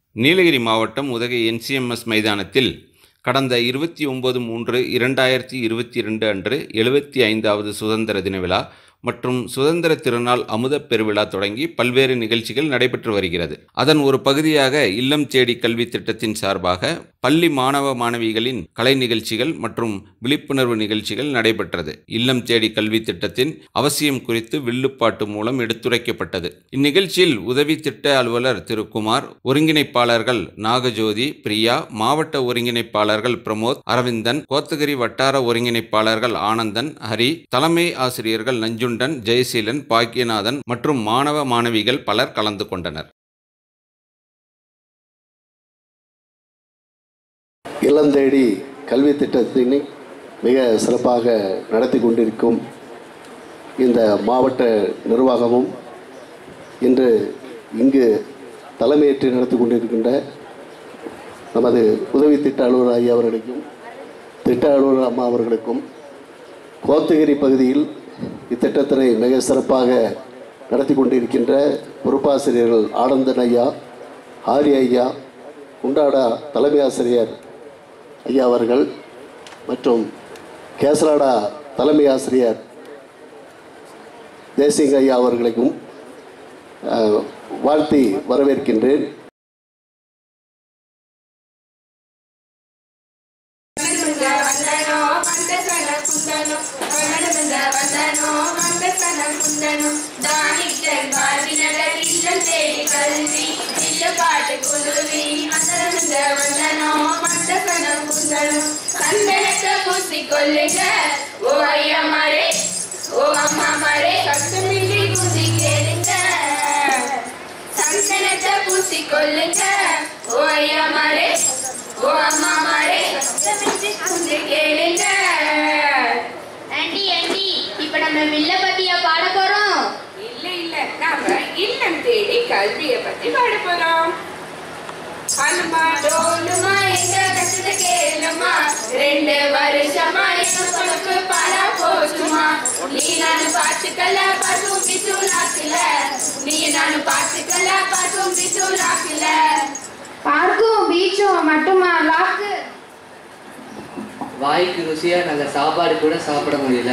நீலகிரி மாவட்டம் உதகை என்சிஎம்எஸ் மைதானத்தில் கடந்த இருபத்தி ஒம்பது மூன்று இரண்டாயிரத்தி இருபத்தி இரண்டு அன்று எழுபத்தி ஐந்தாவது சுதந்திர தின விழா மற்றும் சுதந்திர திருநாள் அமுதப் பெருவிழா தொடங்கி பல்வேறு நிகழ்ச்சிகள் நடைபெற்று வருகிறது அதன் ஒரு பகுதியாக இல்லம் தேடி கல்வி திட்டத்தின் சார்பாக பள்ளி மாணவ மாணவிகளின் கலை நிகழ்ச்சிகள் மற்றும் விழிப்புணர்வு நிகழ்ச்சிகள் நடைபெற்றது இல்லம் தேடி கல்வி திட்டத்தின் அவசியம் குறித்து வில்லுப்பாட்டு மூலம் எடுத்துரைக்கப்பட்டது இந்நிகழ்ச்சியில் உதவி திட்ட அலுவலர் திரு குமார் ஒருங்கிணைப்பாளர்கள் நாகஜோதி பிரியா மாவட்ட ஒருங்கிணைப்பாளர்கள் பிரமோத் அரவிந்தன் கோத்தகிரி வட்டார ஒருங்கிணைப்பாளர்கள் ஆனந்தன் ஹரி தலைமை ஆசிரியர்கள் நஞ்சுண்டன் ஜெயசீலன் பாக்கியநாதன் மற்றும் மாணவ மாணவிகள் பலர் கலந்து கொண்டனர் இல்லம் தேடி கல்வி திட்டத்தினை மிக சிறப்பாக நடத்தி கொண்டிருக்கும் இந்த மாவட்ட நிர்வாகமும் இன்று இங்கு தலைமையேற்று நடத்தி கொண்டிருக்கின்ற நமது உதவி திட்ட அலுவலர் ஐயா அவர்களுக்கும் திட்ட அலுவலர் அம்மா அவர்களுக்கும் கோத்தகிரி பகுதியில் இத்திட்டத்தினை மிக சிறப்பாக நடத்தி கொண்டிருக்கின்ற பொறுப்பாசிரியர்கள் ஆனந்தன் ஐயா ஆரி ஐயா குண்டாடா தலைமை ஆசிரியர் ஐயா அவர்கள் மற்றும் கேசராடா தலைமை ஆசிரியர் தேசிங் ஐயா அவர்களுக்கும் அஹ், வாழ்த்தி வரவேற்கின்றேன் వందనో వందసన కుందను వనడంద వందనో వందసన కుందను దానికల్ బాదినల ఇల్లం తేడి కల్వి ఇల్ల పాట కులువి అందరముంద వందనో వందసన కుందను కందనక పూసి కొల్లుగ ఓ అయ్య మరే ఓ అమ్మ మరే కష్టమిల్లి గుది కేளுங்க சந்தனத்தை பூசி கொள்ளுங்க ஓ ஐயா மாரே ஓ அம்மா மாரே சத்தமின்றி குந்து கேளுங்க ஆண்டி ஆண்டி இப்ப நம்ம வில்ல பத்தியா பாட போறோம் இல்ல இல்ல நாம இல்லம் தேடி கல்விய பத்தி பாட போறோம் அனுமா டோலுமா எங்க கஷ்டத்தை கேளுமா ரெண்டு வருஷமா எங்க பொழுப்பு பாலா போச்சுமா நீ நானும் பார்த்துக்கல பசும் பிசுலாக்கல நீ நானும் பார்த்துக்கல பசும் பிசுலாக்கல பார்க்கும் பீச்சும் மட்டுமா லாக்கு வாய்க்கு ருசியா நாங்க சாப்பாடு கூட சாப்பிட முடியல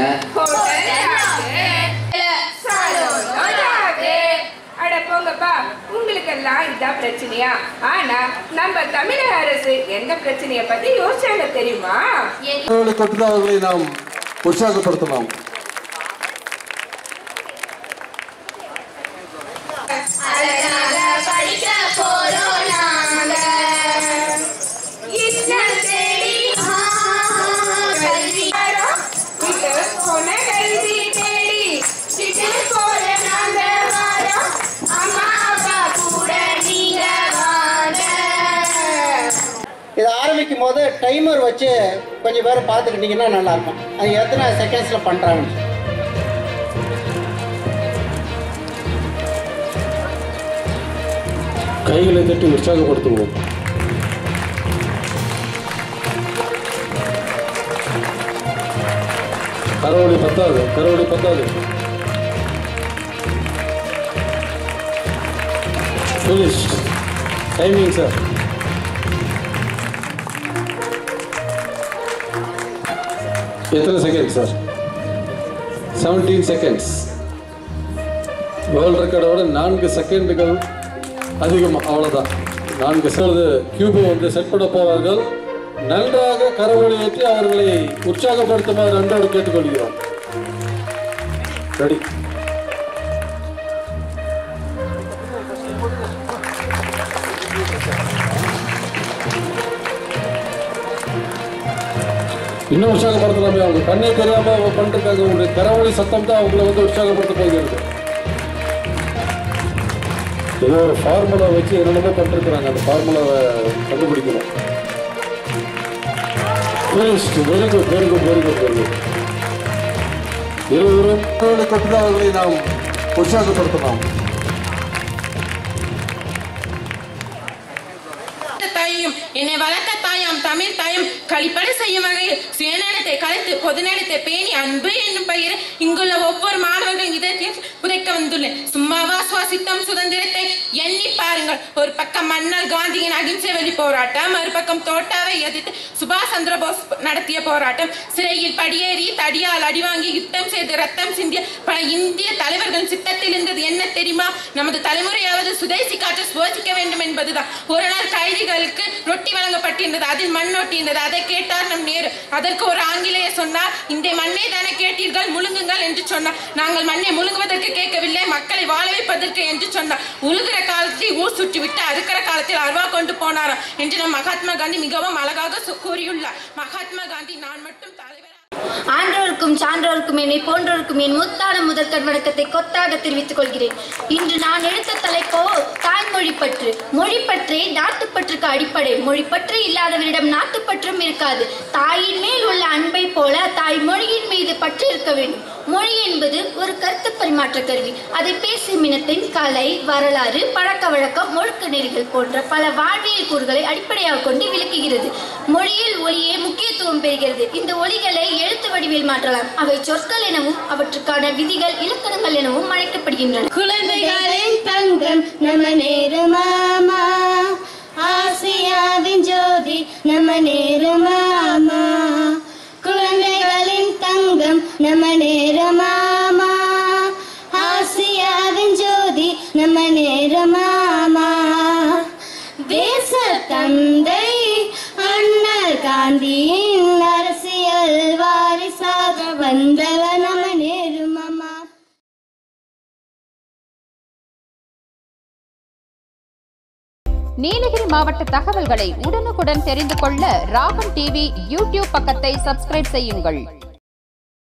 அட போங்கப்பா உங்களுக்கெல்லாம் இதான் பிரச்சனையா ஆனா நம்ம தமிழக அரசு எந்த பிரச்சனைய பத்தி யோசிச்சாங்க தெரியுமா அவர்களை கொண்டு அவர்களை நாம் உற்சாகப்படுத்தலாம் அதனால படிக்க போறோம் நாங்க இன்னும் தேடி கல்வி வரோம். இது போன கல்வி தேடி சிட்டு போல நாங்க வரோம் அம்மா அப்பா கூட நீங்க வாங்க இதை ஆரம்பிக்கும் போது டைமர் வச்சு கொஞ்சம் பேர் பார்த்துக்கிட்டிங்கன்னா நல்லாயிருக்கும் அது எத்தனை செகண்ட்ஸில் பண்ணுறாங்கன்னு கைகளை தட்டி உற்சாகப்படுத்துவோம் கரவழி பத்தாது கரவழி பத்தாது ஃபினிஷ் டைமிங் சார் எத்தனை second sir seventeen seconds world ரெக்கார்டோட நான்கு செகண்டுகள் அதிகம் அவ்வளோதான் நான்கு சிலது கியூபை வந்து செட் பண்ண போவார்கள் நன்றாக கரவொலி ஏற்றி அவர்களை உற்சாகப்படுத்துமாறு அன்போடு கேட்டுக்கொள்கிறோம் ரெடி இன்னும் உற்சாகப்படுத்தலாமே அவங்க கண்ணே தெரியாம அவங்க பண்ணிருக்காங்க உங்களுடைய கரவொலி சத்தம் தான் அவங்களை வந்து உற்சாகப்படுத்த போகிறது ஏதோ ஒரு ஃபார்முலா வச்சு என்னென்னமோ பண்ணிருக்கிறாங்க அந்த ஃபார்முலாவை கண்டுபிடிக்கணும் very good very good very good very good இருவரும் கொண்டு அவர்களை நாம் உற்சாகப்படுத்தலாம் தாயும் என்னை வளர்த்த தாயாம் தமிழ் தாயும் அனைவரும் கழிப்படை செய்யும் வகையில் சுயநலத்தை கலைத்து பொதுநலத்தை பேணி அன்பு என்னும் பெயர் இங்குள்ள ஒவ்வொரு மாணவர்கள் இதயத்தையும் புதைக்க வந்துள்ளேன் சும்மாவா சுவாசித்தம் சுதந்திரத்தை எண்ணி பாருங்கள் ஒரு பக்கம் மன்னர் காந்தியின் அகிம்சை வழி போராட்டம் மறுபக்கம் தோட்டாவை எதிர்த்து சுபாஷ் சந்திர போஸ் நடத்திய போராட்டம் சிறையில் படியேறி தடியால் அடி வாங்கி யுத்தம் செய்து ரத்தம் சிந்திய பல இந்திய தலைவர்கள் சித்தத்தில் இருந்தது என்ன தெரியுமா நமது தலைமுறையாவது சுதேசி காற்று சுவாசிக்க வேண்டும் என்பதுதான் ஒரு நாள் கைதிகளுக்கு ரொட்டி வழங்கப்பட்டிருந்தது அதில் மண் ஒட்டியிருந்தது அதை கேட்டார் நம் நேரு அதற்கு ஒரு ஆங்கிலேயர் சொன்னார் இந்த மண்ணை தானே கேட்டீர்கள் முழுங்குங்கள் என்று சொன்னார் நாங்கள் மண்ணை முழுங்குவதற்கு கேட்கவில்லை மக்களை வாழ வைப்பதற்கு என்று சொன்னார் உழுகிற காலத்தில் ஊர் சுற்றி விட்டு அறுக்கிற காலத்தில் அருவா கொண்டு போனாராம் என்று நம் மகாத்மா காந்தி மிகவும் அழகாக சு- கூறியுள்ளார் மகாத்மா காந்தி நான் மட்டும் தலைவர் ஆன்றோருக்கும் சான்றோருக்கும் என்னை போன்றோருக்கும் என் முத்தான முதற்கண் வணக்கத்தை கொத்தாக தெரிவித்துக் கொள்கிறேன் இன்று நான் எடுத்த தலைப்போ தாய்மொழி பற்று மொழி பற்றே நாட்டுப்பற்றுக்கு அடிப்படை மொழி பற்று இல்லாதவரிடம் நாட்டுப்பற்றும் இருக்காது தாயின் மேல் உள்ள அன்பை போல தாய் மொழியின் மீது பற்று இருக்க வேண்டும் மொழி என்பது ஒரு கருத்து பரிமாற்ற கருவி அதை பேசும் இனத்தின் கலை வரலாறு பழக்க வழக்கம் ஒழுக்க நெறிகள் போன்ற பல வாழ்வியல் கூறுகளை அடிப்படையாக கொண்டு விளக்குகிறது மொழியில் ஒளியே முக்கியத்துவம் பெறுகிறது இந்த ஒளிகளை எழுத்து வடிவில் மாற்றலாம் அவை சொற்கள் எனவும் அவற்றுக்கான விதிகள் இலக்கணங்கள் எனவும் அழைக்கப்படுகின்றன குழந்தைகளின் தங்கம் நம்ம நேரு மாமா ஆசியாவின் ஜோதி நம்ம நேரு மாமா குழந்தைகளின் தங்கம் நம்ம நேரு மாமா ஆசியாவின் ஜோதி நம்ம நேரு மாமா தேச தந்தை அண்ணல் காந்தியின் அரசியல் வாரிசாக வந்தவர் நம்ம நேரு மாமா நீலகிரி மாவட்ட தகவல்களை உடனுக்குடன் தெரிந்து கொள்ள ராகம் டிவி யூடியூப் பக்கத்தை சப்ஸ்கிரைப் செய்யுங்கள்